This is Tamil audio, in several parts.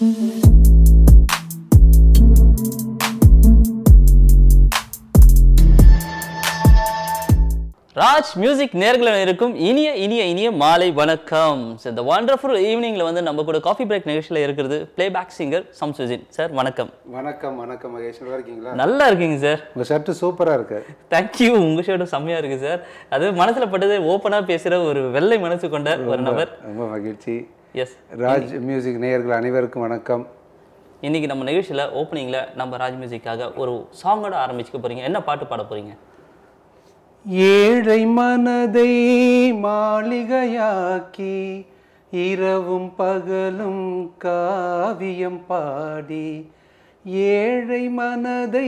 ராஜ் மியூசிக் நேர்களில் இருக்கும் இனிய இனிய இனிய மாலை வணக்கம் ஸோ இந்த வண்டர்ஃபுல் ஈவினிங்ல வந்து நம்ம கூட காஃபி பிரேக் நிகழ்ச்சியில் இருக்கிறது பிளேபேக் சிங்கர் சம்சுஜின் சார் வணக்கம் வணக்கம் வணக்கம் மகேஷ் நல்லா இருக்கீங்களா நல்லா இருக்கீங்க சார் உங்கள் ஷர்ட்டு சூப்பராக இருக்கு தேங்க்யூ உங்க ஷர்ட்டும் செம்மையா இருக்கு சார் அது மனசுல பட்டது ஓப்பனா பேசுற ஒரு வெள்ளை மனசு கொண்ட ஒரு நபர் ரொம்ப மகிழ்ச்சி எஸ் ராஜ் மியூசிக் நேயர்கள் அனைவருக்கும் வணக்கம் இன்னைக்கு நம்ம நிகழ்ச்சியில ஓப்பனிங்ல நம்ம ராஜ் மியூசிக்காக ஒரு சாங்கோட ஆரம்பிச்சுக்க போறீங்க என்ன பாட்டு பாட போறீங்க ஏழை மனதை மாளிகையாக்கி இரவும் பகலும் காவியம் பாடி ஏழை மனதை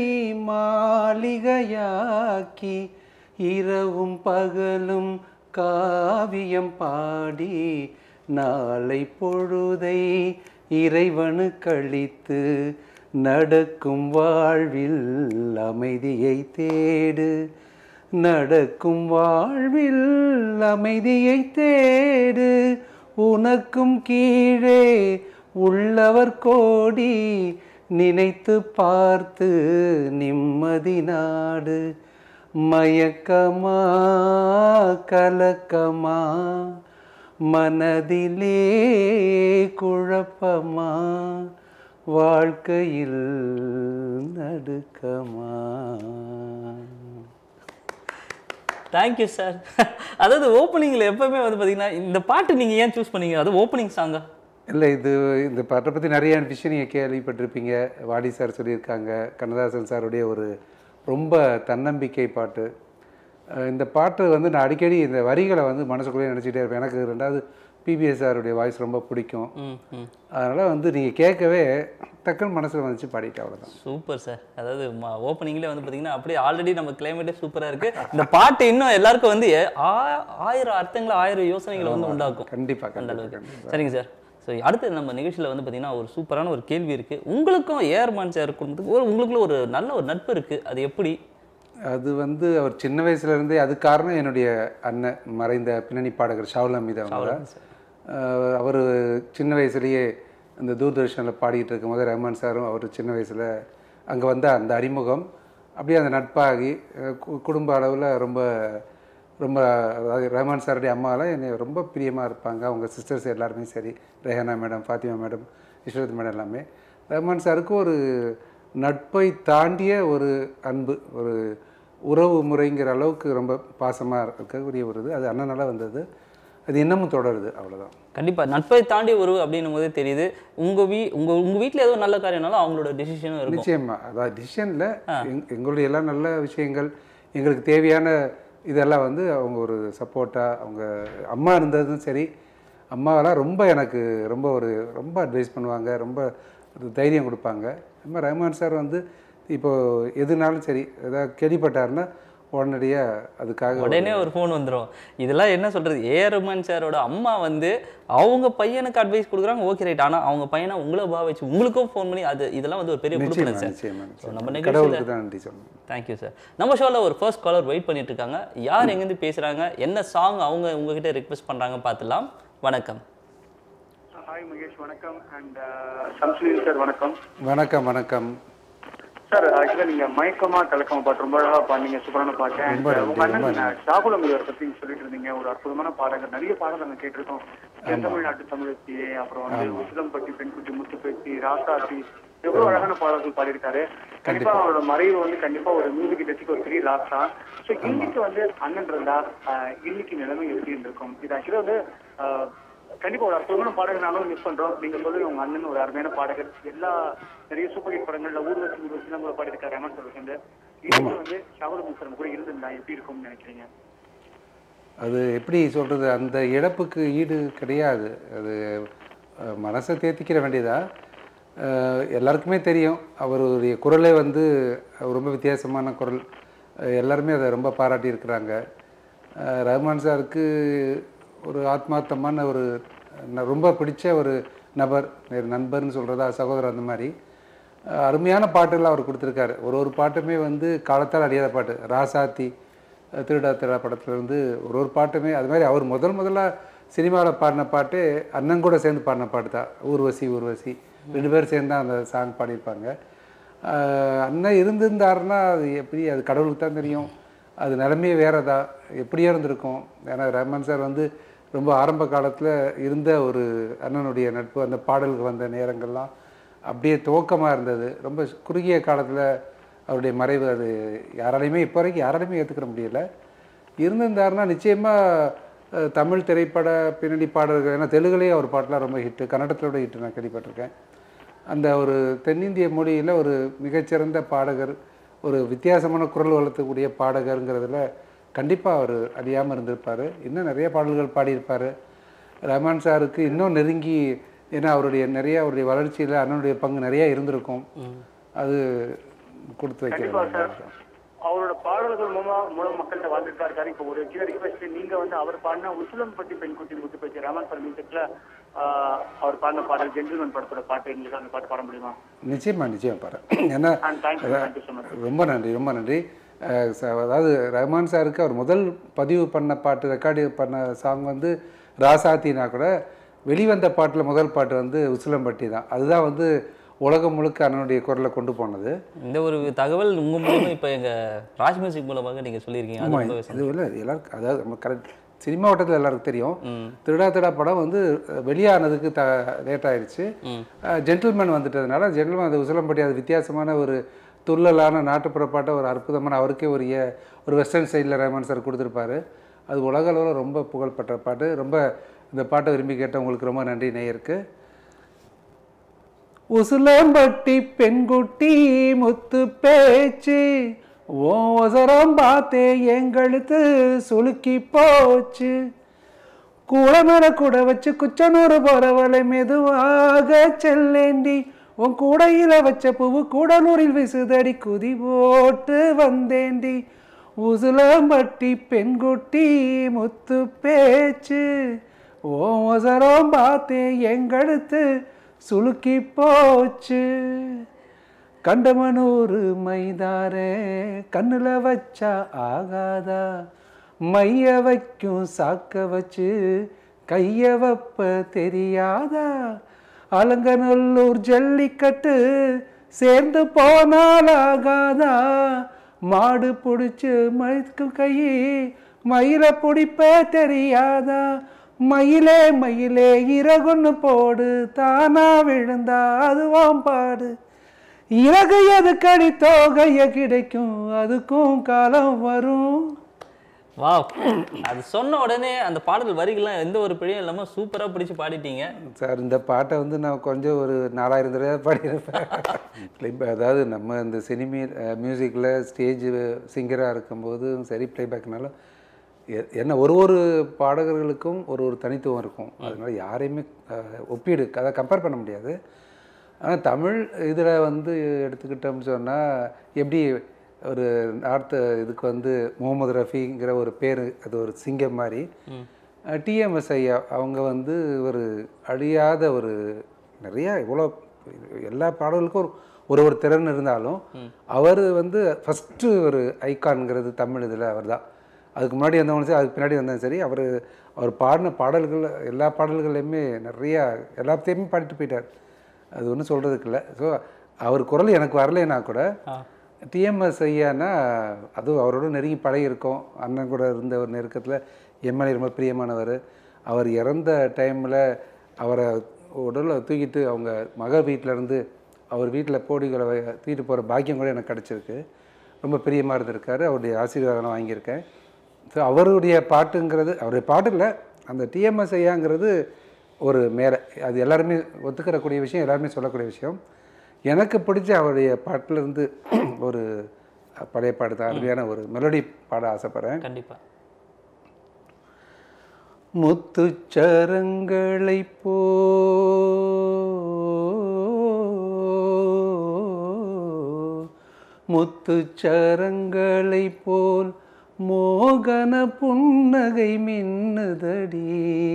மாளிகையாக்கி இரவும் பகலும் காவியம் பாடி நாளை பொழுதை இறைவனு கழித்து நடக்கும் வாழ்வில் அமைதியை தேடு நடக்கும் வாழ்வில் அமைதியை தேடு உனக்கும் கீழே உள்ளவர் கோடி நினைத்து பார்த்து நிம்மதி நாடு மயக்கமா கலக்கமா மனதிலே குழப்பமா வாழ்க்கையில் நடுக்கமா தேங்க்யூ சார் அதாவது ஓப்பனிங்ல எப்பவுமே வந்து பாத்தீங்கன்னா இந்த பாட்டு நீங்க ஏன் சூஸ் பண்ணீங்க அது ஓப்பனிங் சாங்கா இல்லை இது இந்த பாட்டை பற்றி நிறைய விஷயம் நீங்கள் கேள்விப்பட்டிருப்பீங்க வாடி சார் சொல்லியிருக்காங்க கண்ணதாசன் சாருடைய ஒரு ரொம்ப தன்னம்பிக்கை பாட்டு அஹ் இந்த பாட்டு வந்து நான் அடிக்கடி இந்த வரிகளை வந்து மனசுக்குள்ளேயே நினச்சிட்டே இருப்பேன் எனக்கு ரெண்டாவது பிபிஎஸ் சாருடைய வாய்ஸ் ரொம்ப பிடிக்கும் ம் ம் அதனால் வந்து நீங்கள் கேட்கவே டக்குன்னு மனசில் வந்துச்சு பாடிட்டேன் அவ்வளோதான் சூப்பர் சார் அதாவது ஓப்பனிங்லேயே வந்து பார்த்தீங்கன்னா அப்படியே ஆல்ரெடி நம்ம கிளைமேட்டே சூப்பராக இருக்கு இந்த பாட்டு இன்னும் எல்லாருக்கும் வந்து ஆ- ஆயிரம் அர்த்தங்களை ஆயிரம் யோசனைகளை வந்து உண்டாக்கும் கண்டிப்பாக அந்த கண்டிப்பாக அளவுக்கு சரிங்க சார் ஸோ அடுத்து நம்ம நிகழ்ச்சியில் வந்து பார்த்தீங்கன்னா ஒரு சூப்பரான ஒரு கேள்வி இருக்கு உங்களுக்கும் ஏர்மான் சார் குடும்பத்துக்கு ஒரு உங்களுக்குள்ள ஒரு நல்ல ஒரு நட்பு இருக்கு அது எப்படி அது வந்து அவர் சின்ன வயசுலேருந்தே அது காரணம் என்னுடைய அண்ணன் மறைந்த பின்னணி பாடகர் ஷாவுல் அமீது அவங்க அவர் சின்ன வயசுலேயே அந்த தூர்தர்ஷனில் பாடிட்டு இருக்கும்போது ரஹ்மான் சாரும் அவர் சின்ன வயசில் அங்கே வந்த அந்த அறிமுகம் அப்படியே அந்த நட்பாகி அஹ் கு- குடும்ப அளவில் ரொம்ப ரொம்ப அதாவது ரஹ்மான் சாருடைய அம்மாலாம் என்னை ரொம்ப பிரியமாக இருப்பாங்க அவங்க சிஸ்டர்ஸ் எல்லாருமே சரி Rehana madam Fathima madam Israth madam எல்லாமே ரஹ்மான் சாருக்கு ஒரு நட்பை தாண்டிய ஒரு அன்பு ஒரு உறவு முறைங்கிற அளவுக்கு ரொம்ப பாசமாக இருக்கக்கூடிய ஒரு இது அது அண்ணனால வந்தது அது இன்னமும் தொடருது அவ்வளோதான் கண்டிப்பா நட்பை தாண்டி ஒரு அப்படின்னும் போதே தெரியுது உங்க வீ உங்க உங்க வீட்ல ஏதோ நல்ல காரியம்னாலும் அவங்களோட டெசிஷனும் இருக்கும் நிச்சயமா அதாவது டிசிஷனில் எங்களுடைய எல்லாம் நல்ல விஷயங்கள் எங்களுக்கு தேவையான இதெல்லாம் வந்து அவங்க ஒரு சப்போர்ட்டாக அவங்க அம்மா இருந்ததும் சரி அம்மாவெல்லாம் ரொம்ப எனக்கு ரொம்ப ஒரு ரொம்ப அட்வைஸ் பண்ணுவாங்க ரொம்ப ஒரு தைரியம் கொடுப்பாங்க அது மாதிரி ரஹ்மான் சார் வந்து இப்போ எதுனாலும் சரி ஏதாவது கேள்விப்பட்டாருன்னா உடனடியாக அதுக்காக உடனே ஒரு ஃபோன் வந்துரும் இதெல்லாம் என்ன சொல்றது ஏ ரஹ்மான் சாரோட அம்மா வந்து அவங்க பையனுக்கு அட்வைஸ் கொடுக்குறாங்க ஓகே ரைட் ஆனா அவங்க பையனை உங்களை பாவிச்சு உங்களுக்கும் ஃபோன் பண்ணி அது இதெல்லாம் வந்து ஒரு பெரிய நிச்சயமா கொடுக்கணும் சார் நிச்சயமா So, நம்ம நிச்சயமா. நிகழ்ச்சியில கடவுளுக்கு தான் நன்றி சொல்லணும் தேங்க்யூ சார் நம்ம ஷோவில் ஒரு ஃபர்ஸ்ட் காலர் வெயிட் பண்ணிட்டு இருக்காங்க யார் எங்கேருந்து பேசுறாங்க என்ன சாங் அவங்க உங்ககிட்ட ரிக்வெஸ்ட் பண்றாங்க பார்த்துலாம் வணக்கம் ஹாய் மகேஷ் வணக்கம் அண்ட் சம்சுதீன் சார் வணக்கம் வணக்கம் வணக்கம் சார் ஆக்சுவலாக நீங்க மயக்கமா கலக்கமா பாட்டு ரொம்ப அழகா பாடுனீங்க சூப்பரான பாட்டு ரொம்ப And, நன்றி, உங்க அண்ணன் ரொம்ப ஷாகுல் அமீர் பத்தி சொல்லிட்டு இருந்தீங்க ஒரு அற்புதமான பாடகர் நிறைய பாடல் நாங்க கேட்டிருக்கோம் தென் தமிழ்நாட்டு தமிழச்சி அப்புறம் வந்து உசிலம்பட்டி பெண்குட்டி முத்துப்பேச்சி ராசாத்தி எவ்வளவு அழகான பாடல்கள் பாடியிருக்காரு கண்டிப்பா அவரோட மறைவு வந்து கண்டிப்பா ஒரு மியூசிக் இண்டஸ்ட்ரிக்கு ஒரு பெரிய லாஸ் தான் ஸோ இன்னைக்கு வந்து அண்ணன் இருந்தா ஆஹ், இன்னைக்கு நிலைமை எப்படி இருந்திருக்கும் இது ஆக்சுவலா வந்து ஆஹ், கண்டிப்பா ஒரு அற்புதமான பாடகனாலும் மிஸ் பண்றோம் நீங்க சொல்லுங்க உங்க அண்ணன் ஒரு அருமையான பாடகர் எல்லா நிறைய சூப்பர் ஹிட் படங்கள்ல ஊர்வசி ஊர்வசி நம்ம பாடியிருக்காரு ரமன் சார் வந்து இன்னைக்கு வந்து ஷாகுல் மிஸ்ரம் கூட இருந்திருந்தா எப்படி இருக்கும்னு நினைக்கிறீங்க அது எப்படி சொல்கிறது அந்த இழப்புக்கு ஈடு கிடையாது அது அஹ், மனசை தேத்திக்கிற வேண்டியதா அஹ், எல்லாருக்குமே தெரியும் அவருடைய குரலே வந்து ரொம்ப வித்தியாசமான குரல் அஹ், எல்லாருமே அதை ரொம்ப பாராட்டி இருக்கிறாங்க அஹ், ரஹ்மான் சாருக்கு ஒரு ஆத்மார்த்தமான ஒரு ந- ரொம்ப பிடிச்ச ஒரு நபர் ஒரு நண்பர்னு சொல்கிறதா சகோதரர் அந்த மாதிரி அஹ், அருமையான பாட்டுகள் அவர் கொடுத்துருக்காரு ஒரு ஒரு பாட்டுமே வந்து காலத்தால் அழியாத பாட்டு ராசாத்தி அஹ், திருடா திருடா படத்துல இருந்து ஒரு ஒரு பாட்டுமே அது மாதிரி அவர் முதல் முதல்ல சினிமாவில் பாடின பாட்டு அண்ணன் கூட சேர்ந்து பாடின பாட்டு தான் ஊர்வசி ஊர்வசி ரெண்டு பேரும் சேர்ந்து தான் அந்த சாங் பாடியிருப்பாங்க ஆஹ் அண்ணன் இருந்திருந்தாருன்னா அது எப்படி அது கடவுளுக்கு தான் தெரியும் அது நிலைமையே வேறதா எப்படியோ இருந்திருக்கும் ஏன்னா ரஹ்மான் சார் வந்து ரொம்ப ஆரம்ப காலத்தில் இருந்த ஒரு அண்ணனுடைய நட்பு அந்த பாடலுக்கு வந்த நேரங்கள்லாம் அப்படியே துவக்கமாக இருந்தது ரொம்ப குறுகிய காலத்தில் அவருடைய மறைவு அது யாராலையுமே இப்போ வரைக்கும் யாராலையுமே ஏற்றுக்கிற முடியல இருந்திருந்தாருன்னா நிச்சயமாக தமிழ் திரைப்பட பின்னணி பாடல்கள் ஏன்னா தெலுங்குலேயே அவர் பாட்டெலாம் ரொம்ப ஹிட்டு கன்னடத்திலோட ஹிட்டு நான் கேள்விப்பட்டிருக்கேன் அந்த ஒரு தென்னிந்திய மொழியில் ஒரு மிகச்சிறந்த பாடகர் ஒரு வித்தியாசமான குரல் வளர்த்தக்கூடிய பாடகருங்கிறதுல கண்டிப்பாக அவர் அழியாமல் இருந்திருப்பார் இன்னும் நிறைய பாடல்கள் பாடியிருப்பார் ரஹ்மான் சாருக்கு இன்னும் நெருங்கி ஏன்னா அவருடைய நிறைய அவருடைய வளர்ச்சியில் அண்ணனுடைய பங்கு நிறைய இருந்திருக்கும் அது கொடுத்து கண்டிப்பா சார் வைக்கிறேன் அவரோட பாடல்கள் மூலமா மூலம் மக்கள்கிட்ட வாழ்ந்துட்டு இருக்காரு இப்போ ஒரு சின்ன ரிக்வெஸ்ட் நீங்க வந்து அவர் பாடின உசுலம் பத்தி பெண்குட்டி முத்து பேச்சு ரமன் சார் மியூசிக்ல அவர் பாடின பாடல் ஜென்டில்மேன் படத்தோட பாட்டு எங்களுக்கு அந்த பாட்டு பாட முடியுமா நிச்சயமா நிச்சயம் பாரு ஏன்னா and thank you thank you so much ரொம்ப நன்றி ரொம்ப நன்றி அஹ் ச- அதாவது ரஹ்மான் சாருக்கு அவர் முதல் பதிவு பண்ண பாட்டு ரெக்கார்டு பண்ண சாங் வந்து ராசாத்தினா கூட வெளிவந்த பாட்டில் முதல் பாட்டு வந்து உசிலம்பட்டி தான் அதுதான் வந்து உலகம் முழுக்க அண்ணனுடைய குரலை கொண்டு போனது இந்த ஒரு தகவல் உங்க மூலமா இப்ப எங்க ராஜ் மியூசிக் மூலமாக நீங்க சொல்லியிருக்கீங்க அது ஆமாம் ரொம்பவே இது இல்லை எல்லாருக்கும் அதாவது நம்ம கரெக்ட் சினிமா வட்டத்தில் எல்லாருக்கும் தெரியும் ம். திருடா திருடா படம் வந்து அஹ், வெளியானதுக்கு த லேட் ஆயிடுச்சு ஜென்டில்மேன் வந்துட்டதுனால ஜென்டில்மேன் அது உசிலம்பட்டி அது வித்தியாசமான ஒரு துள்ளலான நாட்டுப்புற பாட்டை ஒரு அற்புதமான அவருக்கே ஒரு ஏ- ஒரு வெஸ்டர்ன் ஸ்டைலில் ரஹ்மான் சார் கொடுத்துருப்பாரு அது உலக அளவில் ரொம்ப புகழ்பெற்ற பாட்டு ரொம்ப இந்த பாட்டை விரும்பி கேட்டவங்களுக்கு ரொம்ப நன்றி நேயருக்கு உசுலம்பட்டி பெண்குட்டி முத்து பேச்சு ஓசரம் பார்த்தே எங்களுக்கு சுளுக்கி போச்சு கூடமர கூட வச்சு குச்சனூறு போறவளை மெதுவாக செல்லேண்டி உன் கூடையில வச்ச பூவு கூடலூரில் விசுதடி குதி போட்டு வந்தேண்டி உசுலம்பட்டி பெண்குட்டி முத்து பேச்சு ஓசரம் பார்த்தே எங்கடுத்து சுளுக்கி போச்சு கண்டமனூர் மைதாரே கண்ணுல வச்சா ஆகாதா மைய வைக்கும் சாக்க வச்சு கைய வைப்ப தெரியாதா அலங்கநல்லூர் ஜல்லிக்கட்டு சேர்ந்து போனால் ஆகாதா மாடு பிடிச்சு மழிக்கும் கையை மயில பிடிப்ப தெரியாதா மயிலே மயிலே இறகுன்னு போடு தானா விழுந்தா அதுவாம் பாடு இறகு எதுக்கடி தோகைய கிடைக்கும் அதுக்கும் காலம் வரும் வா அது சொன்ன உடனே அந்த பாடல் வரிகள்லாம் எந்த ஒரு பிழையும் இல்லாம சூப்பரா பிடிச்சு பாடிட்டீங்க சார் இந்த பாட்டை வந்து நான் கொஞ்சம் ஒரு நாலாயிரம் தடவை பாடியிருப்பேன் Play- அதாவது நம்ம இந்த சினிமி மியூசிக்கில் ஸ்டேஜ் சிங்கராக இருக்கும்போதும் சரி ப்ளேபேக்னாலும் எ- என்ன ஒரு ஒரு பாடகர்களுக்கும் ஒரு ஒரு தனித்துவம் இருக்கும் அதனால யாரையுமே அஹ், ஒப்பீடு அதை கம்பேர் பண்ண முடியாது ஆனால் தமிழ் இதில் வந்து எடுத்துக்கிட்டோம்னு சொன்னால் எப்படி ஒரு நார்த்து இதுக்கு வந்து முகமது ரஃபிங்கிற ஒரு பேர் அது ஒரு சிங்கம் மாதிரி டிஎம்எஸ் ஐயா அவங்க வந்து ஒரு அழியாத ஒரு நிறையா இவ்வளோ எல்லா பாடல்களுக்கும் ஒரு ஒரு ஒரு திறன் இருந்தாலும் அவர் வந்து ஃபஸ்ட்டு ஒரு ஐகான்ங்கிறது தமிழ் இதில் அவர் தான் அதுக்கு முன்னாடி வந்தவங்களும் சரி அதுக்கு பின்னாடி வந்தவங்க சரி அவர் அவர் பாடின பாடல்கள் எல்லா பாடல்கள்லையுமே நிறையா எல்லாத்தையுமே பாடிட்டு போயிட்டார் அது ஒன்றும் சொல்கிறதுக்கு இல்லை ஸோ அவர் குரல் எனக்கு வரலைன்னா கூட டிஎம்எஸ் ஐயானா அதுவும் அவரோட நெருங்கி பழகியிருக்கோம் அண்ணன் கூட இருந்த ஒரு நெருக்கத்தில் எம்எல்ஏ ரொம்ப பிரியமானவர் அவர் இறந்த டைமில் அவரை உடலை தூக்கிட்டு அவங்க மக வீட்டில் இருந்து அவர் வீட்டில் போடிகளை வ- தூக்கிட்டு போகிற பாக்கியம் கூட எனக்கு கிடச்சிருக்கு ரொம்ப பிரியமாக இருந்திருக்காரு அவருடைய ஆசீர்வாதம் நான் வாங்கியிருக்கேன் ஸோ அவருடைய பாட்டுங்கிறது அவருடைய பாட்டு இல்லை அந்த டிஎம்எஸ் ஐயாங்கிறது ஒரு மேலே அது எல்லாருமே ஒத்துக்கிறக்கூடிய விஷயம் எல்லாருமே சொல்லக்கூடிய விஷயம் எனக்கு பிடிச்ச அவருடைய பாட்டிலிருந்து ஒரு பழைய பாட்டு தான் அருமையான ஒரு மெலடி பாட ஆசைப்படுறேன் கண்டிப்பா முத்துச்சரங்களை போ முத்துச்சரங்களை போல் மோகன புன்னகை மின்னுதடி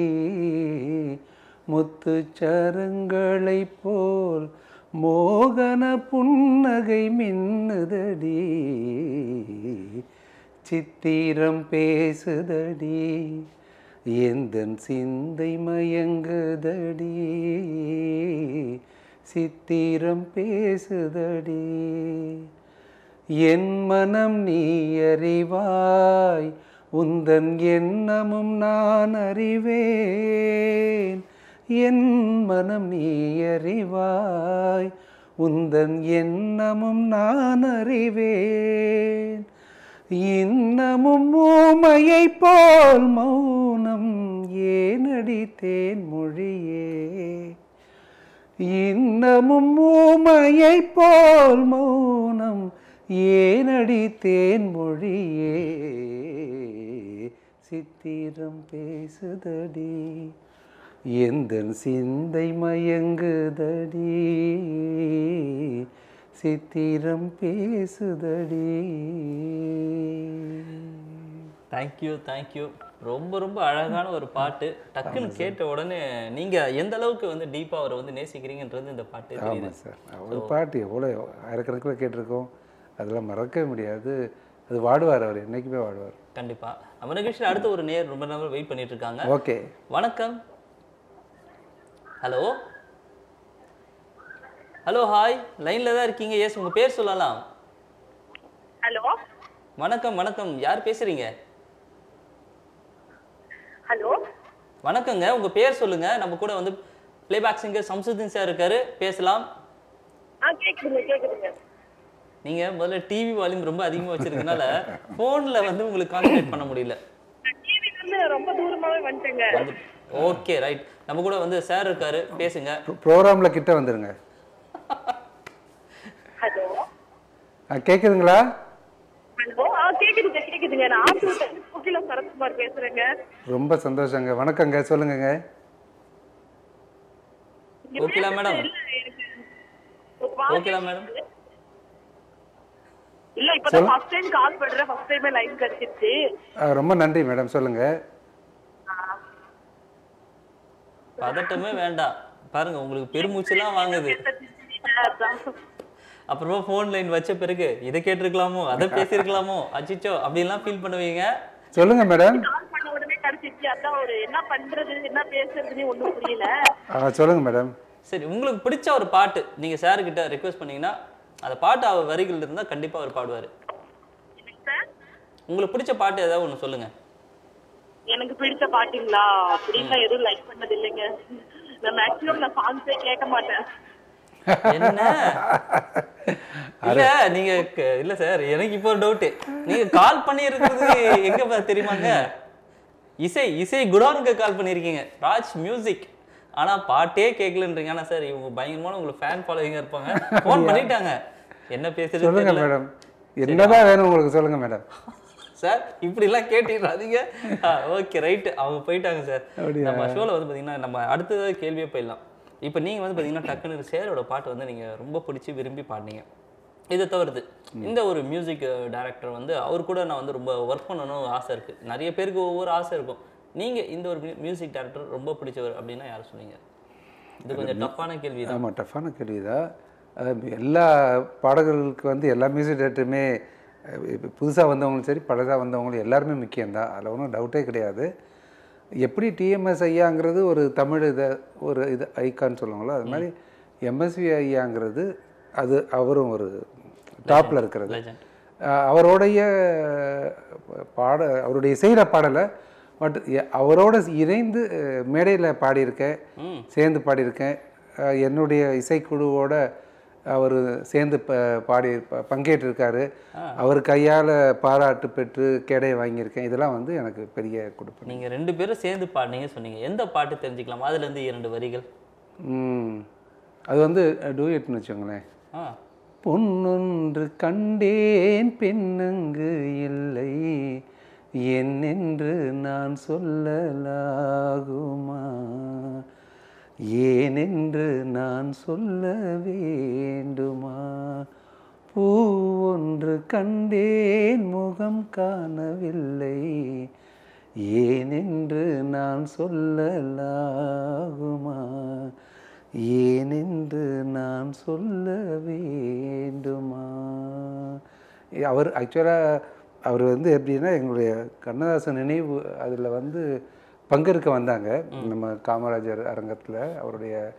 முத்துச்சரங்களை போல் மோகன புன்னகை மின்னுதடி சித்திரம் பேசுதடி எந்தன் சிந்தை மயங்குதடி சித்திரம் பேசுதடி என் மனம் நீ அறிவாய் உந்தன் எண்ணமும் நான் அறிவேன் என் மனம் நீ அறிவாய் உந்தன் எண்ணமும் நான் அறிவேன் இன்னமும் ஊமையை போல் மௌனம் ஏனடி தேன் மொழியே இன்னமும் ஊமையை போல் மௌனம் ஏனடி தேன் மொழியே சித்திரம் பேசுதடி எந்தன் சிந்தை மயங்குதடி சித்திரம் பேசுதடி தேங்க்யூ தேங்க்யூ ரொம்ப ரொம்ப அழகான ஒரு பாட்டு டக்குன்னு கேட்ட உடனே நீங்க எந்த அளவுக்கு வந்து டீப்பா அவரை வந்து நேசிக்கிறீங்கன்றது இந்த பாட்டு தெரியுது ஆமாம் சார் அவர் பாட்டு எவ்வளோ ஆயிரக்கணக்கில் கேட்டிருக்கோம் அதெல்லாம் மறக்கவே முடியாது அது வாடுவார் அவர் என்றைக்குமே வாடுவார் கண்டிப்பா நம்ம நிகழ்ச்சியில் அடுத்த ஒரு நேர் ரொம்ப நேரம் வெயிட் பண்ணிட்டு இருக்காங்க ஓகே வணக்கம் ஹலோ ஹலோ ஹாய் லைன்ல தான் இருக்கீங்க எஸ் உங்க பேர் சொல்லலாம் ஹலோ வணக்கம் வணக்கம் யார் பேசுறீங்க ஹலோ வணக்கங்க உங்க பேர் சொல்லுங்க நம்ம கூட வந்து பிளேபேக் சிங்கர் சம்சுதீன் சார் இருக்காரு பேசலாம் ஆ கேக்குதுங்க கேக்குதுங்க நீங்க முதல்ல டிவி வால்யூம் ரொம்ப அதிகமா வச்சிருக்கனால போன்ல வந்து உங்களுக்கு கான்சென்ட்ரேட் பண்ண முடியல டிவி வந்து ரொம்ப தூரமாவே வந்துட்டேங்க ஓகே ரைட் நம்ம கூட வந்து சார் இருக்காரு பேசுங்க ப்ரோக்ராமில் கிட்ட வந்துடுங்க ஹலோ ஆ கேட்குதுங்களா ஹலோ ஆ கேக்குதுங்க கேக்குதுங்க நான் ஆத்தூர்ல இருந்து கோகிலா சரத்குமார் பேசுறேங்க ரொம்ப சந்தோஷங்க வணக்கங்க சொல்லுங்கங்க இங்க ஓகேலா மேடம் இல்ல, எனக்கு ஒரு பாட்டு ஓகேலா மேடம் இல்ல இப்பதான் ஃபர்ஸ்ட் டைம் கால் பண்றேன் ஃபர்ஸ்ட் டைமே லைன் கிடைச்சிருச்சு ஆ, ரொம்ப நன்றி மேடம் சொல்லுங்கள் பதட்டமே வேண்டாம் பாருங்க உங்களுக்கு பெருமூச்சுலாம் வாங்குது அதான். அப்புறமா ஃபோன் லைன் வச்ச பிறகு இதை கேட்டிருக்கலாமோ அதை பேசியிருக்கலாமோ அச்சிச்சோ அப்படின்லாம் ஃபீல் பண்ணுவீங்க சொல்லுங்க மேடம் கால் பண்ண உடனே கிடைச்சிருச்சு அதான் ஒரு என்ன பண்றது என்ன பேசுறதுன்னு ஒண்ணும் புரியல ஆ சொல்லுங்க மேடம் சரி உங்களுக்கு பிடிச்ச ஒரு பாட்டு நீங்க சார் கிட்ட ரெக்வஸ்ட் பண்ணீங்கன்னா அந்த பாட்டு அவர் வரிகள் இருந்தா கண்டிப்பா அவர் பாடுவாரு என்னங்க சார் உங்களுக்கு பிடிச்ச பாட்டு ஏதாவது ஒண்ணு சொல்லுங்க எனக்கு பிடிச்ச பாட்டுங்களா அப்படின்லாம் எதுவும் லைக் பண்ணது இல்லைங்க நான் மேக்ஸிமம் நான் சாங்ஸே கேட்க மாட்டேன் என்ன இல்ல நீங்க க- இல்ல சார் எனக்கு இப்போ ஒரு டவுட் நீங்க கால் பண்ணி இருக்கிறது எங்க பா- தெரியுமாங்க இசை இசை குடோனுக்கு கால் பண்ணியிருக்கீங்க ராஜ் மியூசிக் ஆனா பாட்டே கேட்கலன்றீங்க ஆனா சார் இவங்க பயங்கரமான உங்களுக்கு ஃபேன் ஃபாலோவிங்கா இருப்பாங்க ஃபோன் பண்ணிட்டாங்க என்ன பேசுறது சொல்லுங்க தெரியல. மேடம் என்னதான் வேணும் உங்களுக்கு சொல்லுங்க மேடம் சார் இப்படி எல்லாம் கேட்டுறாதீங்க ஓகே ரைட் அவங்க போயிட்டாங்க சார் அப்படியா? நம்ம ஷோல வந்து பாத்தீங்கன்னா நம்ம அடுத்தது கேள்வியே போயிடலாம் இப்போ நீங்க வந்து பாத்தீங்கன்னா டக்குனு சேரோட பாட்டு வந்து நீங்க ரொம்ப பிடிச்சி விரும்பி பாடினீங்க இதை தவிர்த்து இந்த ஒரு மியூசிக் டைரக்டர் வந்து அவர் கூட நான் வந்து ரொம்ப ஒர்க் பண்ணணும் ஆசை இருக்கு நிறைய பேருக்கு ஒவ்வொரு ஆசை இருக்கும் நீங்க இந்த ஒரு மியூசிக் டைரக்டர் ரொம்ப பிடிச்சவர் அப்படின்னா யார் சொன்னீங்க இது கொஞ்சம் டஃப்பான கேள்வி தான் ஆமாம் டஃப்பான கேள்வி தான் எல்லா பாடல்களுக்கு வந்து எல்லா மியூசிக் டேரக்டருமே புதுசாக வந்தவங்களும் சரி பழசாக வந்தவங்களும் எல்லாருமே முக்கியம்தான் அதில் ஒன்றும் டவுட்டே கிடையாது எப்படி டிஎம்எஸ் ஐயாங்கிறது ஒரு தமிழ் இதை ஒரு இது ஐக்கான்னு சொல்லுவாங்களோ அது மாதிரி எம்எஸ்வி ஐயாங்கிறது அது அவரும் ஒரு டாப்பில் இருக்கிறது லெஜண்ட் அஹ் அவருடைய பாட அவருடைய இசையில பாடலை பட் அவரோட இணைந்து மேடையில் பாடியிருக்கேன் ம் சேர்ந்து பாடியிருக்கேன் அஹ் என்னுடைய இசைக்குழுவோட அவர் சேர்ந்து ப பாடி ப- பங்கேற்றிருக்காரு அவர் கையால் பாராட்டு பெற்று கேடை வாங்கியிருக்கேன் இதெல்லாம் வந்து எனக்கு பெரிய கொடுப்பேன் நீங்க ரெண்டு பேரும் சேர்ந்து பாடினீங்க சொன்னீங்க எந்த பாட்டு தெரிஞ்சுக்கலாம் அதுல இருந்து இரண்டு வரிகள் ம். அது வந்து டூயட்னு வச்சுக்கோங்களேன் ஆ பொன்னொன்று கண்டேன் பெண்ணங்கு இல்லை என்னென்று நான் சொல்லலாகுமா ஏனென்று நான் சொல்ல வேண்டுமா பூ ஒன்று கண்டேன் முகம் காணவில்லை ஏனென்று நான் சொல்லலாகுமா ஏனென்று நான் சொல்ல வேண்டுமா ஏ, அவர் ஆக்சுவலாக அவர் வந்து எப்படின்னா எங்களுடைய கண்ணதாசன் நினைவு அதில் வந்து பங்கெடுக்க வந்தாங்க நம்ம காமராஜர் அரங்கத்தில் அவருடைய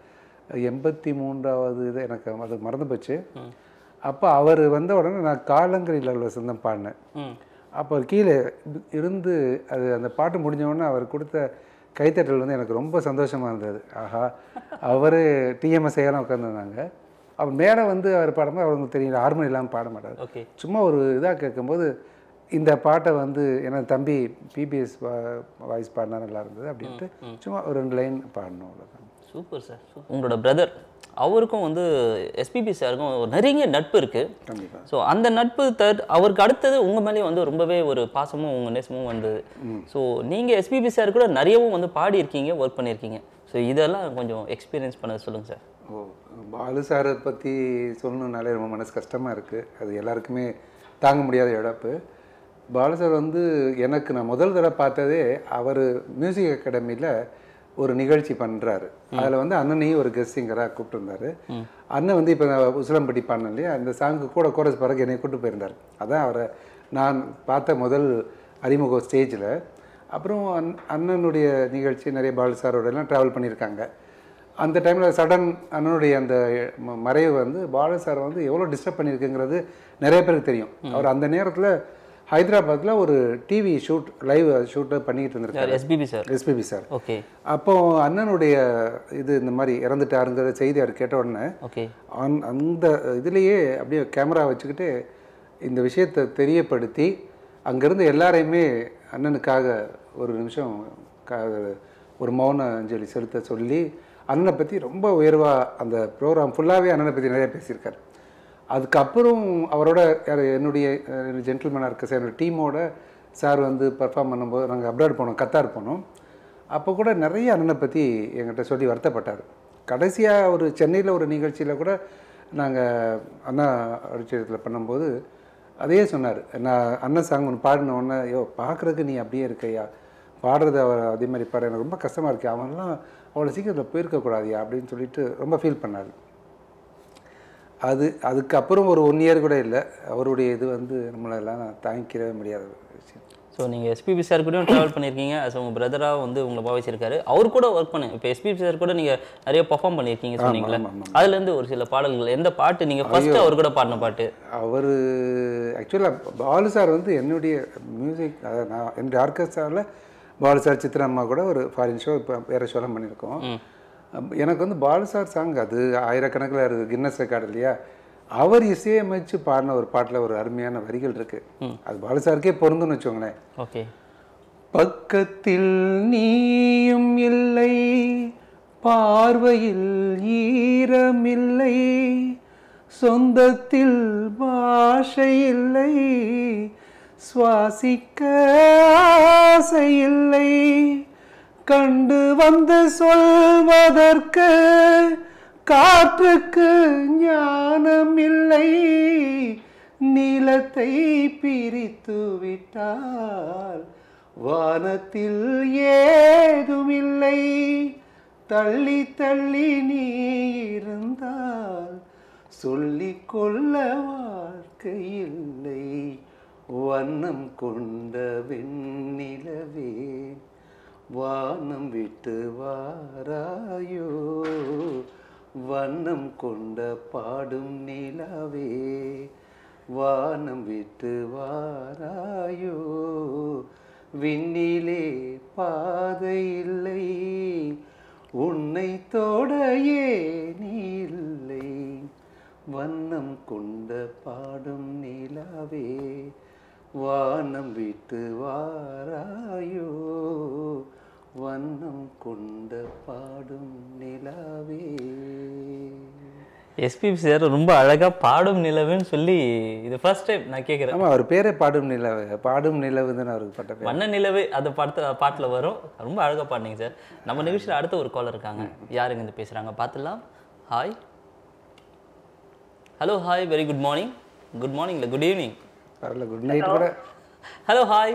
எண்பத்தி மூன்றாவது இது எனக்கு அது மறந்து போச்சு அப்போ அவர் வந்த உடனே நான் காலங்கரையில் உள்ள சொந்தம் பாடினேன் ம் அப்போ கீழே இருந்து அது அந்த பாட்டு முடிஞ்ச உடனே அவர் கொடுத்த கைத்தட்டல் வந்து எனக்கு ரொம்ப சந்தோஷமாக இருந்தது ஆஹா அவர் டிஎம்எஸ் ஐயெல்லாம் உட்காந்துருந்தாங்க அவர் மேலே வந்து அவர் பாடும்போது அவருக்கு தெரியல ஹார்மோனி இல்லாமல் பாட மாட்டார் ஓகே சும்மா ஒரு இதாக கேட்கும்போது இந்த பாட்டை வந்து என தம்பி பிபிஎஸ் வாய்ஸ் பாடினா நல்லா இருந்தது அப்படின்ட்டு சும்மா ஒரு ரெண்டு லைன் பாடணும் அவ்வளோதான் சூப்பர் சார் உங்களோட பிரதர் அவருக்கும் வந்து எஸ்பிபி சாருக்கும் ஒரு நெருங்கிய நட்பு இருக்கு கண்டிப்பாக ஸோ அந்த நட்பு தட் அவருக்கு அடுத்தது உங்கள் மேலேயும் வந்து ரொம்பவே ஒரு பாசமும் உங்கள் நேசமும் வந்தது ஸோ நீங்கள் எஸ்பிபி சார் கூட நிறையவும் வந்து பாடியிருக்கீங்க ஒர்க் பண்ணியிருக்கீங்க ஸோ இதெல்லாம் கொஞ்சம் எக்ஸ்பீரியன்ஸ் பண்ண சொல்லுங்கள் சார் ஓ பாலு சாரை பற்றி சொல்லணுன்னாலே ரொம்ப மனசு கஷ்டமாக இருக்குது அது எல்லாருக்குமே தாங்க முடியாத இழப்பு பாலு சார் வந்து எனக்கு நான் முதல் தடவை பார்த்ததே அவர் மியூசிக் அகாடமியில் ஒரு நிகழ்ச்சி பண்ணுறாரு அதில் வந்து அண்ணனையும் ஒரு கெஸ்ட் சிங்கராக கூப்பிட்டுருந்தாரு அண்ணன் வந்து இப்போ உசிலம்பட்டி பாடினேன் இல்லையா அந்த சாங்கு கூட கோரஸ் பிறகு என்னை கூப்பிட்டு போயிருந்தார் அதான் அவரை நான் பார்த்த முதல் அறிமுக ஸ்டேஜில் அப்புறம் அண் அண்ணனுடைய நிகழ்ச்சி நிறைய பாலு சாரோட எல்லாம் ட்ராவல் பண்ணியிருக்காங்க அந்த டைமில் சடன் அண்ணனுடைய அந்த ம- மறைவு வந்து பாலு சார் வந்து எவ்வளோ டிஸ்டர்ப் பண்ணியிருக்குங்கிறது நிறைய பேருக்கு தெரியும் அவர் அந்த நேரத்தில் ஹைதராபாத்தில் ஒரு டிவி ஷூட் லைவ் ஷூட்டை பண்ணிக்கிட்டு இருந்திருக்காரு SPB sir SPB sir okay அப்போ அண்ணனுடைய இது இந்த மாதிரி இறந்துட்டாருங்கிற செய்தி அவர் கேட்ட உடனே ஓகே அந் அந்த இதுலேயே அப்படியே கேமரா வச்சுக்கிட்டு இந்த விஷயத்தை தெரியப்படுத்தி அங்கேருந்து எல்லாரையுமே அண்ணனுக்காக ஒரு நிமிஷம் கா- ஒரு மௌன அஞ்சலி செலுத்த சொல்லி அண்ணனை பற்றி ரொம்ப உயர்வாக அந்த ப்ரோக்ராம் ஃபுல்லாகவே அண்ணனை பற்றி நிறைய பேசியிருக்காரு அதுக்கப்புறம் அவரோட யார் என்னுடைய ஜென்டில்மேனாக இருக்க சார் என்னோட டீமோட சார் வந்து பர்ஃபார்ம் பண்ணும்போது நாங்கள் அப்ராட் போனோம் கத்தார் போனோம் அப்போ கூட நிறைய அண்ணனை பற்றி என்கிட்ட சொல்லி வருத்தப்பட்டார் கடைசியாக ஒரு சென்னையில் ஒரு நிகழ்ச்சியில் கூட நாங்கள் அண்ணா அடிச்சத்தில் பண்ணும்போது அதையே சொன்னார் நான் அண்ணன் சாங் ஒன்று பாடின உடனே ஐயோ பார்க்குறதுக்கு நீ அப்படியே இருக்கையா பாடுறது அவர் அதே மாதிரி பாட எனக்கு ரொம்ப கஷ்டமாக இருக்கு அவன்லாம் அவ்வளோ சீக்கிரத்தில் போயிருக்கக்கூடாதியா அப்படின்னு சொல்லிட்டு ரொம்ப ஃபீல் பண்ணார் அது அதுக்கப்புறம் ஒரு ஒன் இயர் கூட இல்லை அவருடைய இது வந்து நம்மளெல்லாம் தாங்கிக்கவே முடியாத ஒரு விஷயம் ஸோ நீங்கள் எஸ்பிபி சார் கூடயும் ட்ராவல் பண்ணியிருக்கீங்க as உங்கள் பிரதராக வந்து உங்களை பாவிச்சிருக்காரு அவர் கூட ஒர்க் பண்ணு இப்போ எஸ்பிபி சார் கூட நீங்கள் நிறைய பெர்ஃபார்ம் பண்ணியிருக்கீங்க சொன்னீங்களே ஆமா, ஆமா. அதுலேருந்து ஒரு சில பாடல்கள் எந்த பாட்டு நீங்கள் ஃபர்ஸ்ட் அவர் கூட பாடின பாட்டு அவர் ஆக்சுவலாக பாலு சார் வந்து என்னுடைய மியூசிக் அதாவது நான் என்னுடைய ஆர்கெஸ்ட்ராவில் பாலு சார் சித்ரா அம்மா கூட ஒரு ஃபாரின் ஷோ இப்போ வேறு ஷோலாம் பண்ணியிருக்கோம் அப் எனக்கு வந்து பாலு சார் சாங் அது ஆயிரக்கணக்கில் இருக்குது கின்னஸ் ரெக்கார்டு இல்லையா அவர் இசையமைச்சு பாடின ஒரு பாட்டில் ஒரு அருமையான வரிகள் இருக்குது அது பாலு சாருக்கே பொருந்தும்னு வச்சுக்கோங்களேன் ஓகே பக்கத்தில் நீயும் இல்லை பார்வையில் ஈரமில்லை சொந்தத்தில் பாஷை இல்லை சுவாசிக்க ஆசை இல்லை கண்டு வந்து சொல்வதற்கு காற்றுக்கு ஞானம் இல்லை நீளத்தை பிரித்து விட்டால் வானத்தில் ஏதுமில்லை தள்ளி தள்ளி நீ இருந்தால் சொல்லிக் கொள்ள வாழ்க்கை இல்லை வண்ணம் கொண்ட வெண்ணிலவே வானம் விட்டு வாராயோ வண்ணம் கொண்ட பாடும் நிலவே வானம் விட்டு வாராயோ விண்ணிலே பாதை இல்லை உன்னை தொட ஏன் இல்லை வண்ணம் கொண்ட பாடும் நிலாவே வானம் விட்டு வாராயோ வண்ணம் கொண்ட பாடும் நிலாவே எஸ்பிபி சார் ரொம்ப அழகா பாடும் நிலவுன்னு சொல்லி இது ஃபர்ஸ்ட் டைம் நான் கேட்குறேன் ஆமாம் அவர் பேரே பாடும் நிலவு பாடும் நிலவு தானே அவருக்கு பட்ட பேர் வண்ண நிலவு அந்த படத்தை பாட்டில் வரும் ரொம்ப அழகா பாடினீங்க சார் நம்ம நிகழ்ச்சியில் அடுத்த ஒரு காலர் இருக்காங்க யாருங்க இருந்து பேசுறாங்க பார்த்துலாம் hi hello hi very good morning good morning இல்லை குட் ஈவினிங் பரவாயில்ல குட் நைட் கூட ஹலோ ஹாய்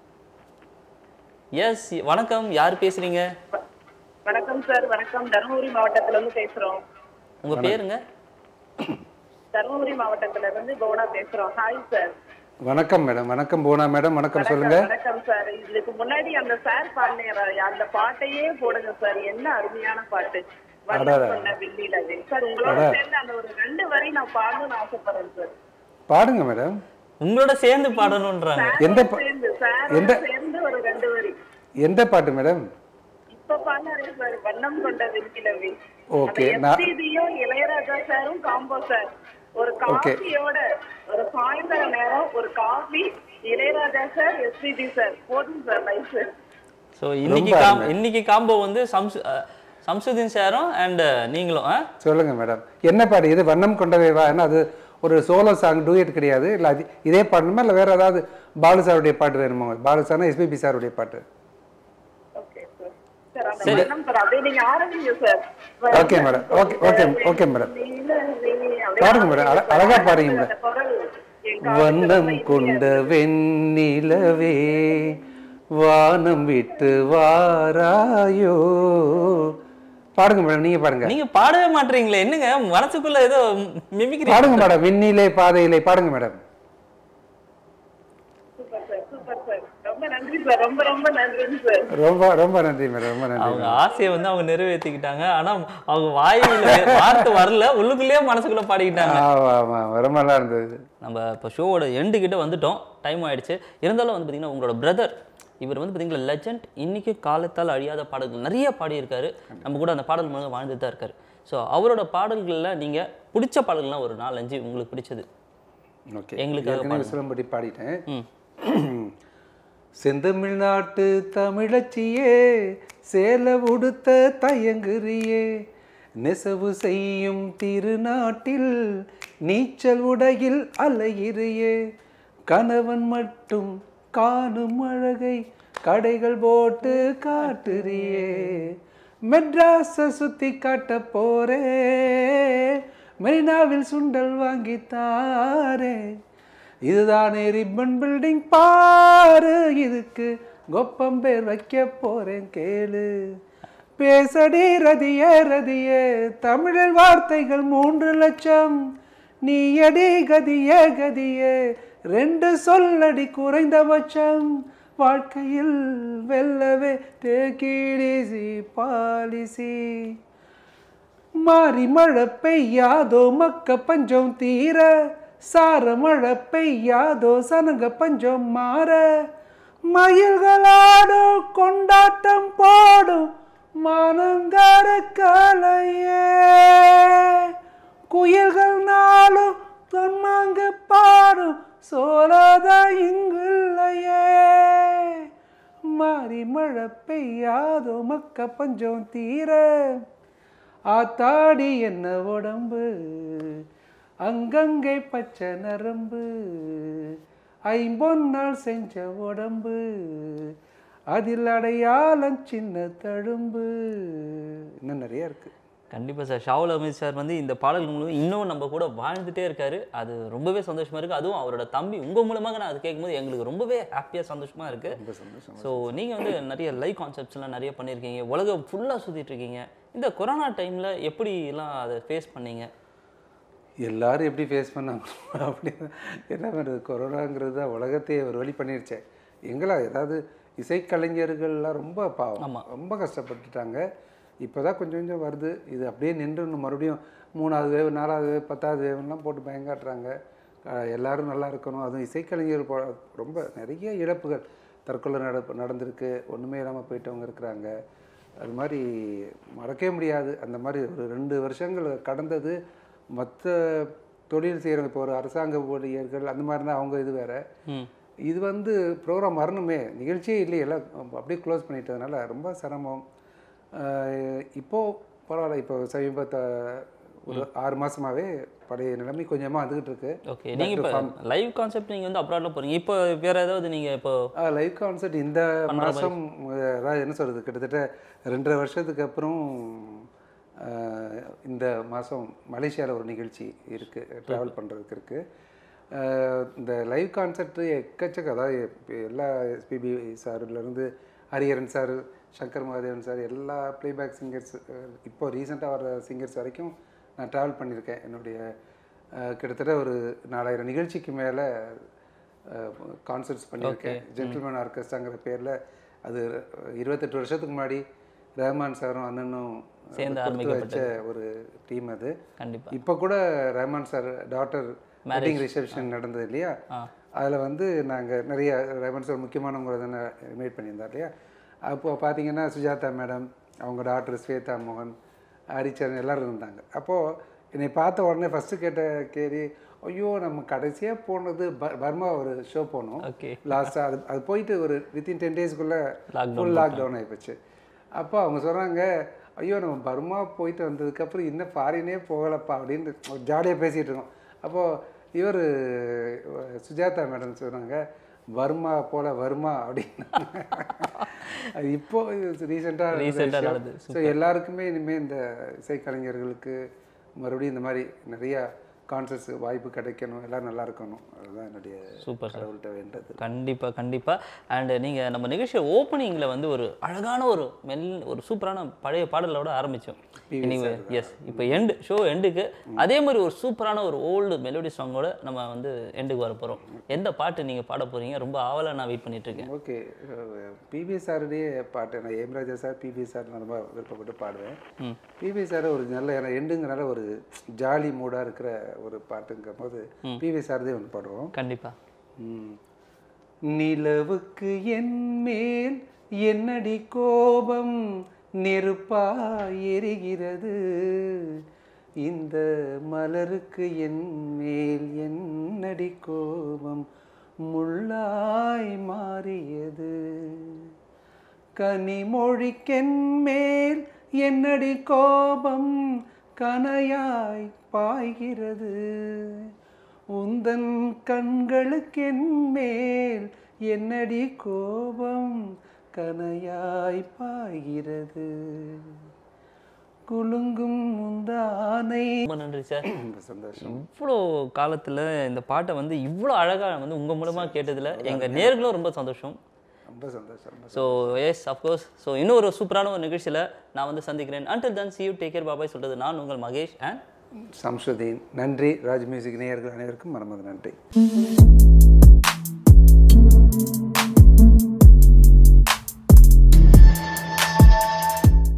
எஸ் வணக்கம் யார் பேசுறீங்க வணக்கம் சார் வணக்கம் தருமபுரி மாவட்டத்துல இருந்து பேசுறோம் உங்க பேருங்க தருமபுரி மாவட்டத்துல இருந்து கவுனா பேசுறோம் ஹாய் சார் வணக்கம் மேடம் வணக்கம் போனா மேடம் வணக்கம் சொல்லுங்க வணக்கம் சார் இதுக்கு முன்னாடி அந்த சார் பாடின அந்த பாட்டையே போடுங்க சார் என்ன அருமையான பாட்டு அடடா. பண்ண வெள்ளிலவே சார் உங்களோட அடா. சேர்ந்து அந்த ஒரு ரெண்டு வரி நான் பாடணும்னு ஆசைப்படுறேன் சார் பாடுங்க மேடம் உங்களோட சேர்ந்து பாடணுன்றாங்க எந்த பா- சேர்ந்து சார் எந்த- சேர்ந்து ஒரு ரெண்டு வரி எந்த பாட்டு மேடம் இப்ப பாடுறாரு சார் வண்ணம் கொண்ட வெண்கிழவி Okay, நான்- எஸ்பிபியும் இளையராஜா சாரும் காம்போ சார் ஒரு Okay. காஃபியோட ஒரு சாயந்தர நேரம் ஒரு coffee Ilaiyaraaja sir SPB sir போதும் சார் லைஃப் ஸோ இன்னைக்கு ரொம்ப காம் அருமை. இன்னைக்கு காம்போ வந்து சம்சு அஹ், சம்சுதீன் சாரும் அண்ட் நீங்களும் ஆ? சொல்லுங்க மேடம் என்ன பாட்டு இது வண்ணம் கொண்டவே வா ஏன்னா அது ஒரு சோலோ சாங் டூயட் கிடையாது இல்லை அது இதே பாடணுமா இல்லை வேற ஏதாவது பாலு சாருடைய பாட்டு வேணுமா பாலு சார்னா எஸ்பிபி சாருடைய பாட்டு ஓகே சார் சார் அந்த வண்ணம் சார் அப்படியே நீங்க ஆரம்பிங்க sir Okay, madam. Okay, okay, okay, madam. அப்படியே பாருங்க madam. அழ- அழகா பாருங்க madam. அந்த குரல் என் காதுல வண்ணம் மைத்தியா கொண்ட வெண்ணிலவே வானம் விட்டு வாராயோ பாடுங்க மேடம் நீங்க பாடுங்க நீங்க பாடவே மாட்டீங்களே என்னங்க மனசுக்குள்ள ஏதோ மிமிக்ரி பாடுங்க மேடம் விண்ணிலே பாதையிலே பாடுங்க madam super sir super sir ரொம்ப நன்றி சார் ரொம்ப ரொம்ப நன்றிங்க சார் ரொம்ப ரொம்ப நன்றி மேடம் ரொம்ப நன்றி அவங்க ஆசையை வந்து அவங்க நிறைவேற்றிக்கிட்டாங்க ஆனா அவங்க வாயில வார்த்தை வரல உள்ளுக்குள்ளேயே மனசுக்குள்ள பாடிக்கிட்டாங்க ஆமா ஆமா ரொம்ப நல்லா இருந்தது நம்ம இப்போ ஷோவோட எண்டு கிட்ட வந்துட்டோம் டைம் ஆயிடுச்சு இருந்தாலும் வந்து பார்த்தீங்கன்னா உங்களோட பிரதர் இவர் வந்து பார்த்தீங்கன்னா லெஜண்ட் இன்னைக்கு காலத்தால் அழியாத பாடல்கள் நிறைய பாடியிருக்காரு நம்ம கூட அந்த பாடல் மூலம் வாழ்ந்துட்டு தான் இருக்காரு ஸோ அவரோட பாடல்களில் நீங்கள் பிடிச்ச பாடல்கள்லாம் ஒரு நாலஞ்சு உங்களுக்கு பிடிச்சது ஓகே எங்களுக்காக ஏற்கனவே விசிலம்படி பாடிட்டேன் ம் செந்தமிழ்நாட்டு தமிழச்சியே சேல உடுத்த தயங்குறியே நெசவு செய்யும் திருநாட்டில் நீச்சல் உடையில் அலையிறியே கணவன் மட்டும் காணும் அழகை கடைகள் போட்டு காட்டுறியே மெட்ராஸ சுத்தி காட்ட போறே மெரினாவில் சுண்டல் வாங்கி தாரே இதுதானே ரிப்பன் பில்டிங் பாரு இதுக்கு கொப்பம் பேர் வைக்க போறேன் கேளு பேசடி ரதியே ரதியே தமிழில் வார்த்தைகள் மூன்று லட்சம் நீ அடி கதியே கதியே ரெண்டு சொல்லடி குறைந்தபட்சம் வாழ்க்கையில் வெல்லவே டேக்கிடிசி பாலிசி மாறி மழை பெய்யாதோ மக்க பஞ்சம் தீர சார மழை பெய்யாதோ சனங்க பஞ்சம் மாற மயில்களாடும் கொண்டாட்டம் போடும் மானங்கார கலையே குயில்கள் நாளும் தொன்மாங்க பாடும் சோலாதா இங்குள்ளையே மாறி மழை பெய்யாதோ மக்க பஞ்சம் தீர ஆத்தாடி என்ன உடம்பு அங்கங்கே பச்சை நரம்பு ஐம்பொன்னால் செஞ்ச உடம்பு அதில் அடையாளம் சின்ன தழும்பு இன்னும் நிறைய இருக்கு கண்டிப்பாக சார் ஷாவுல் அமித் சார் வந்து இந்த பாடல்கள் மூலம் இன்னும் நம்ம கூட வாழ்ந்துட்டே இருக்காரு அது ரொம்பவே சந்தோஷமா இருக்கு அதுவும் அவரோட தம்பி உங்க மூலமாக நான் அது கேட்கும்போது எங்களுக்கு ரொம்பவே ஹாப்பியாக சந்தோஷமா இருக்கு ரொம்ப சந்தோஷம் ஸோ நீங்கள் வந்து நிறைய லைவ் கான்செப்ட்ஸ்லாம் நிறைய பண்ணியிருக்கீங்க உலகம் ஃபுல்லாக சுற்றிட்டு இருக்கீங்க இந்த கொரோனா டைமில் எப்படி எல்லாம் அதை ஃபேஸ் பண்ணீங்க எல்லாரும் எப்படி ஃபேஸ் பண்ணாங்க அப்படி என்ன பண்ணுறது கொரோனாங்கிறது தான் உலகத்தையே ஒரு வழி பண்ணிருச்சே எங்களா ஏதாவது இசைக்கலைஞர்கள்லாம் ரொம்ப பாவம் ஆமா. ரொம்ப கஷ்டப்பட்டுட்டாங்க இப்போ தான் கொஞ்சம் கொஞ்சம் வருது இது அப்படியே நின்று மறுபடியும் மூணாவது வேவ் நாலாவது வேவ் பத்தாவது வேவ்லாம் போட்டு பயங்காட்டுறாங்க அஹ் எல்லாரும் நல்லா இருக்கணும் அதுவும் இசைக்கலைஞர் போ- ரொம்ப நிறைய இழப்புகள் தற்கொலை நட நடந்திருக்கு ஒன்றுமே இல்லாமல் போயிட்டவங்க இருக்கிறாங்க அது மாதிரி மறக்கவே முடியாது அந்த மாதிரி ஒரு ரெண்டு வருஷங்கள் கடந்தது மற்ற தொழில் செய்கிறவங்க இப்போ ஒரு அரசாங்க ஊழியர்கள் அந்த மாதிரினா அவங்க இது வேற ம் இது வந்து ப்ரோக்ராம் வரணுமே நிகழ்ச்சியே இல்லையே எல்லாம் அப்படியே க்ளோஸ் பண்ணிட்டதுனால ரொம்ப சிரமம் அஹ் இப்போ பரவாயில்ல இப்போ சமீபத்த ஒரு ஆறு மாசமாவே பழைய நிலைமை கொஞ்சமாக வந்துகிட்டு இருக்கு ஓகே நீங்கள் இப்போ லைவ் கான்செப்ட் நீங்கள் வந்து அப்ராடில் போகிறீங்க இப்போ வேற ஏதாவது நீங்கள் இப்போ லைவ் கான்சர்ட் இந்த மாதம் அதாவது என்ன சொல்கிறது கிட்டத்தட்ட ரெண்டரை வருஷத்துக்கு அப்புறம் அஹ், இந்த மாதம் மலேசியாவில் ஒரு நிகழ்ச்சி இருக்குது ட்ராவல் பண்ணுறதுக்கு இருக்குது இந்த லைவ் கான்சர்ட்டு எக்கச்சக்க அதாவது இப்ப எல்லா எஸ்பிபி சார்லேருந்து ஹரிஹரன் சார் சங்கர் மகாதேவன் சார் எல்லா ப்ளேபேக் சிங்கர்ஸ் இப்போ ரீசெண்டாக வர சிங்கர்ஸ் வரைக்கும் நான் ட்ராவல் பண்ணியிருக்கேன் என்னுடைய அஹ், கிட்டத்தட்ட ஒரு நாலாயிரம் நிகழ்ச்சிக்கு மேலே கான்சர்ட்ஸ் பண்ணியிருக்கேன் ஜென்டில்மேன் ஆர்கெஸ்ட்ராங்கிற பேரில் அது இருபத்தெட்டு வருஷத்துக்கு முன்னாடி ரஹ்மான் சாரும் அண்ணனும் சேர்ந்து கொடுத்து வச்ச ஒரு டீம் அது கண்டிப்பா இப்போ கூட Rahman sir doctor wedding reception நடந்தது இல்லையா அதில் வந்து நாங்கள் நிறைய ரஹ்மான் சார் முக்கியமானவங்க தானே இன்வைட் பண்ணியிருந்தார் இல்லையா அப்போ பார்த்தீங்கன்னா சுஜாதா மேடம் அவங்க டாக்டர் ஸ்வேதா மோகன் ஹரிச்சரன் எல்லாரும் இருந்தாங்க அப்போது என்னை பார்த்த உடனே ஃபஸ்ட்டு கேட்ட கேள்வி ஐயோ நம்ம கடைசியாக போனது ப- பர்மா ஒரு ஷோ போனோம் ஓகே லாஸ்ட்டாக அது அது போயிட்டு ஒரு வித்தின் டென் டேஸ்க்குள்ளே ஃபுல் லாக்டவுன் ஆகிப்போச்சு அப்போ அவங்க சொல்கிறாங்க ஐயோ நம்ம பர்மா போயிட்டு வந்ததுக்கப்புறம் இன்னும் ஃபாரினே போகலப்பா அப்படின்னு ஜாலியாக பேசிகிட்டு இருக்கோம் அப்போது இவர் சுஜாதா மேடம் சொன்னாங்க வர்மா போல வருமா அப்படின்னு அது இப்போ Recent ஆ ரீசெண்டாக நடந்தது. ஸோ எல்லாருக்குமே இனிமேல் இந்த இசைக்கலைஞர்களுக்கு மறுபடியும் இந்த மாதிரி நிறையா கான்சர்ட்ஸ் வாய்ப்பு கிடைக்கணும் எல்லாம் நல்லா இருக்கணும் அதுதான் என்னுடைய சூப்பர் சார் கடவுள்கிட்ட வேண்டது கண்டிப்பா கண்டிப்பா அண்ட் நீங்க நம்ம நிகழ்ச்சி ஓப்பனிங்ல வந்து ஒரு அழகான ஒரு மெல் ஒரு சூப்பரான பழைய பாடலோட ஆரம்பிச்சோம் எனிவே எஸ் இப்போ எண்டு ஷோ எண்டுக்கு அதே மாதிரி ஒரு சூப்பரான ஒரு ஓல்டு மெலோடி சாங்கோட நம்ம வந்து எண்டுக்கு வர போறோம் எந்த பாட்டு நீங்க பாட போறீங்க ரொம்ப ஆவலா நான் வெயிட் பண்ணிட்டு இருக்கேன் ஓகே பிபிஎஸ் சாருடைய பாட்டு நான் ஏம்ராஜா சார் பிபிஎஸ் சார் நான் ரொம்ப விருப்பப்பட்டு பாடுவேன் பிபிஎஸ் சார் ஒரு நல்ல ஏன்னா எண்டுங்கனால ஒரு ஜாலி மூடாக இருக்கிற ஒரு பாட்டுங்கும் போது பிபிஎஸ் சாரதே ஒன்று பாடுவோம் கண்டிப்பா ம். நிலவுக்கு என் மேல் என்னடி கோபம் நெருப்பாய் எரிகிறது இந்த மலருக்கு என் மேல் என்னடி கோபம் முள்ளாய் மாறியது கனிமொழிக்கென் மேல் என்னடி கோபம் கனையாய் பாய்கிறது உந்தன் கண்களுக்கென் மேல் என்னடி கோபம் கனையாய் பாய்கிறது குலுங்கும் முந்தானை ரொம்ப நன்றி சார் ரொம்ப சந்தோஷம் இவ்வளோ காலத்துல இந்த பாட்டை வந்து இவ்வளோ அழகா வந்து உங்க மூலமா கேட்டதுல எங்க நேர்களும் ரொம்ப சந்தோஷம் ரொம்ப சந்தோஷம் ரொம்ப ஸோ எஸ் அஃப்கோர்ஸ் ஸோ இன்னும் ஒரு சூப்பரான ஒரு நிகழ்ச்சியில் நான் வந்து சந்திக்கிறேன் until then see you take care bye bye சொல்றது நான் உங்கள் மகேஷ் அண்ட் சம்சுதீன் நன்றி ராஜ் மியூசிக் நேயர்கள் அனைவருக்கும் மனமார்ந்த நன்றி